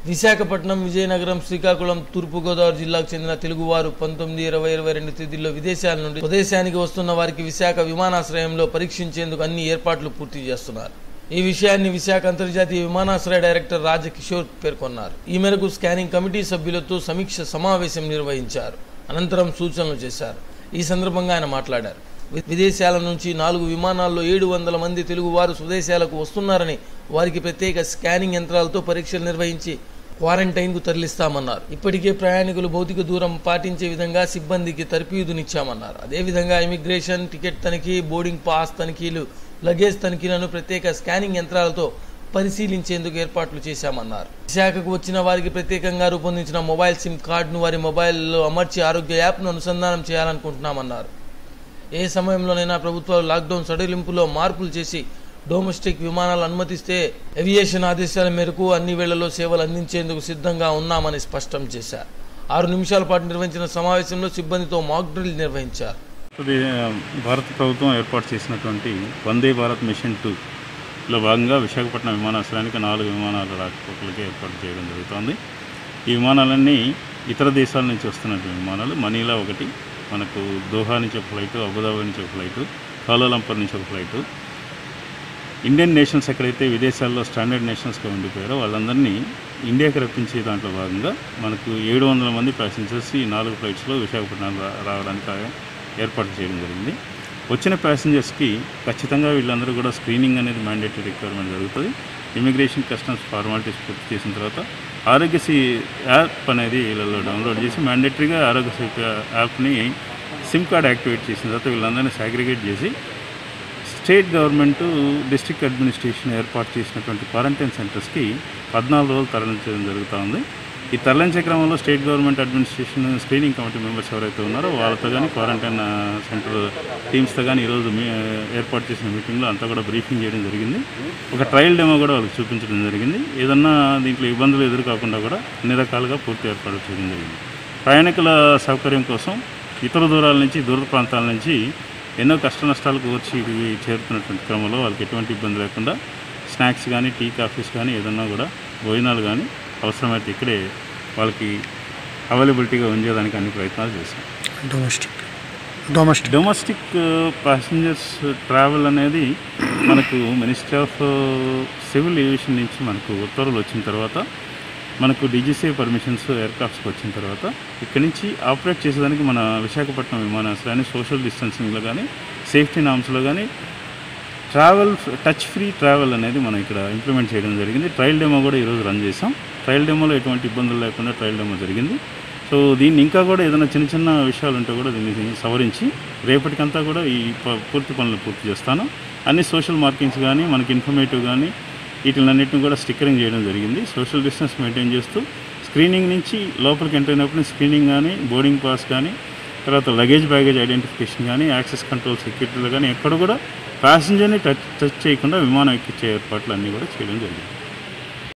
విశాఖపట్నం విజయనగరం శ్రీకాకుళం తూర్పుగోదావరి జిల్లాకు చెందిన తెలుగువారు పంతొమ్మిది ఇరవై ఇరవై రెండు తేదీల్లో విదేశాల నుండి స్వదేశానికి వస్తున్న వారికి విశాఖ విమానాశ్రయంలో పరీక్షించేందుకు అన్ని ఏర్పాట్లు పూర్తి చేస్తున్నారు ఈ విషయాన్ని విశాఖ అంతర్జాతీయ విమానాశ్రయ డైరెక్టర్ రాజకిషోర్ పేర్కొన్నారు ఈ మేరకు స్కానింగ్ కమిటీ సభ్యులతో సమీక్ష సమావేశం నిర్వహించారు అనంతరం సూచనలు చేశారు ఈ సందర్భంగా ఆయన మాట్లాడారు వి- విదేశాల నుంచి నాలుగు విమానాల్లో ఏడు వందల మంది తెలుగువారు స్వదేశాలకు వస్తున్నారని వారికి ప్రత్యేక స్కానింగ్ యంత్రాలతో పరీక్షలు నిర్వహించి క్వారంటైన్కు తరలిస్తామన్నారు ఇప్పటికే ప్రయాణికులు భౌతిక దూరం పాటించే విధంగా సిబ్బందికి తర్ఫీదునిచ్చామన్నారు అదేవిధంగా ఇమిగ్రేషన్ టికెట్ తనిఖీ బోర్డింగ్ పాస్ తనిఖీలు లగేజ్ తనిఖీలను ప్రత్యేక స్కానింగ్ యంత్రాలతో పరిశీలించేందుకు ఏర్పాట్లు చేశామన్నారు విశాఖకు వచ్చిన వారికి ప్రత్యేకంగా రూపొందించిన మొబైల్ సిమ్ కార్డును వారి మొబైల్లో అమర్చి ఆరోగ్య యాప్ను అనుసంధానం చేయాలనుకుంటున్నామన్నారు ఏ సమయంలోనైనా ప్రభుత్వాలు లాక్డౌన్ సడలింపులో మార్పులు చేసి డొమెస్టిక్ విమానాలు అనుమతిస్తే ఏవియేషన్ ఆదేశాల మేరకు అన్ని వేళల్లో సేవలు అందించేందుకు సిద్ధంగా ఉన్నామని స్పష్టం చేశారు ఆరు నిమిషాల పాటు నిర్వహించిన సమావేశంలో సిబ్బందితో మాక్ డ్రిల్ నిర్వహించారు ఇది భారత ప్రభుత్వం ఏర్పాటు చేసినటువంటి వందే భారత్ మిషన్ టూలో భాగంగా విశాఖపట్నం విమానాశ్రయానికి నాలుగు విమానాల రాకపోకలకి ఏర్పాటు చేయడం జరుగుతోంది ఈ విమానాలన్నీ ఇతర దేశాల నుంచి వస్తున్నటువంటి విమానాలు మనీలా ఒకటి మనకు దోహా నుంచి ఒక ఫ్లైటు అబుదాబి నుంచి ఒక ఫ్లైటు కౌలాలంపూర్ నుంచి ఒక ఫ్లైటు ఇండియన్ నేషన్స్ ఎక్కడైతే విదేశాల్లో స్టాండర్డ్ నేషన్స్గా ఉండిపోయారో వాళ్ళందరినీ ఇండియాకి రప్పించే దాంట్లో భాగంగా మనకు ఏడు వందల మంది ప్యాసింజర్స్ ఈ నాలుగు ఫ్లైట్స్లో విశాఖపట్నం రా- రావడానికి ఆ- ఏర్పాటు చేయడం జరిగింది వచ్చిన ప్యాసింజర్స్కి ఖచ్చితంగా వీళ్ళందరూ కూడా స్క్రీనింగ్ అనేది మ్యాండేటరీ రిక్వైర్మెంట్ జరుగుతుంది ఇమిగ్రేషన్ కస్టమ్స్ ఫార్మాలిటీస్ పూర్తి చేసిన తర్వాత ఆరోగ్యశ్రీ యాప్ అనేది వీళ్ళలో డౌన్లోడ్ చేసి మ్యాండేటరీగా ఆరోగ్యశ్రీ యాప్ని సిమ్ కార్డ్ యాక్టివేట్ చేసిన తర్వాత వీళ్ళందరినీ సాగ్రిగేట్ చేసి స్టేట్ గవర్నమెంట్ డిస్ట్రిక్ట్ అడ్మినిస్ట్రేషన్ ఏర్పాటు చేసినటువంటి క్వారంటైన్ సెంటర్స్కి పద్నాలుగు రోజులు తరలించడం జరుగుతూ ఉంది ఈ తరలించే క్రమంలో state government administration screening committee members ఎవరైతే ఉన్నారో వాళ్ళతో కానీ క్వారంటైన్ ఆ, సెంటర్ టీమ్స్తో కానీ ఈరోజు మీ ఏర్పాటు చేసిన మీటింగ్లో అంతా కూడా బ్రీఫింగ్ చేయడం జరిగింది ఒక ట్రయల్ డెమో కూడా వాళ్ళకి చూపించడం జరిగింది ఏదన్నా దీంట్లో ఇబ్బందులు ఎదుర్కోకుండా కూడా అన్ని రకాలుగా పూర్తి ఏర్పాటు చేయడం జరిగింది ప్రయాణికుల సౌకర్యం కోసం ఇతర దూరాల నుంచి దూర ప్రాంతాల నుంచి ఎన్నో కష్ట నష్టాలకు వచ్చి ఇవి చేరుతున్నటువంటి క్రమంలో వాళ్ళకి ఎటువంటి ఇబ్బంది లేకుండా స్నాక్స్ కానీ టీ కాఫీస్ కానీ ఏదన్నా కూడా భోజనాలు కానీ అవసరమైతే ఇక్కడే వాళ్ళకి అవైలబిలిటీగా ఉంచేదానికి అన్ని ప్రయత్నాలు చేశాం domestic domestic domestic passengers travel అనేది మనకు మినిస్ట్రీ ఆఫ్ సివిల్ ఏవియేషన్ నుంచి మనకు ఉత్తర్వులు వచ్చిన తర్వాత మనకు డీజీసీ పర్మిషన్స్ ఎయిర్క్రాఫ్ట్స్కి వచ్చిన తర్వాత ఇక్కడి నుంచి ఆపరేట్ చేసేదానికి మన విశాఖపట్నం విమానాశ్రయాన్ని సోషల్ డిస్టెన్సింగ్లో కానీ సేఫ్టీ నామ్స్లో కానీ ట్రావెల్ టచ్ ఫ్రీ ట్రావెల్ అనేది మనం ఇక్కడ ఇంప్లిమెంట్ చేయడం జరిగింది ట్రయల్ డెమో కూడా ఈరోజు రన్ చేసాం ట్రయల్ డెమోలో ఎటువంటి ఇబ్బందులు లేకుండా ట్రయల్ డెమో జరిగింది సో దీన్ని ఇంకా కూడా ఏదైనా చిన్న చిన్న విషయాలు ఉంటే కూడా దీన్ని సవరించి రేపటికంతా కూడా ఈ ప- పూర్తి పనులు పూర్తి చేస్తాను అన్ని సోషల్ మార్కింగ్స్ కానీ మనకి ఇన్ఫర్మేటివ్ కానీ వీటిలన్నింటిని కూడా స్టిక్కరింగ్ చేయడం జరిగింది సోషల్ డిస్టెన్స్ మెయింటైన్ చేస్తూ స్క్రీనింగ్ నుంచి లోపలికి ఎంటర్ అయినప్పుడు స్క్రీనింగ్ కానీ బోర్డింగ్ పాస్ కానీ తర్వాత లగేజ్ బ్యాగేజ్ ఐడెంటిఫికేషన్ కానీ యాక్సెస్ కంట్రోల్ సెక్యూరిటీలో కానీ ఎక్కడ కూడా ప్యాసింజర్ని టచ్ టచ్ చేయకుండా విమానం ఎక్కించే ఏర్పాట్లు అన్నీ కూడా చేయడం జరిగింది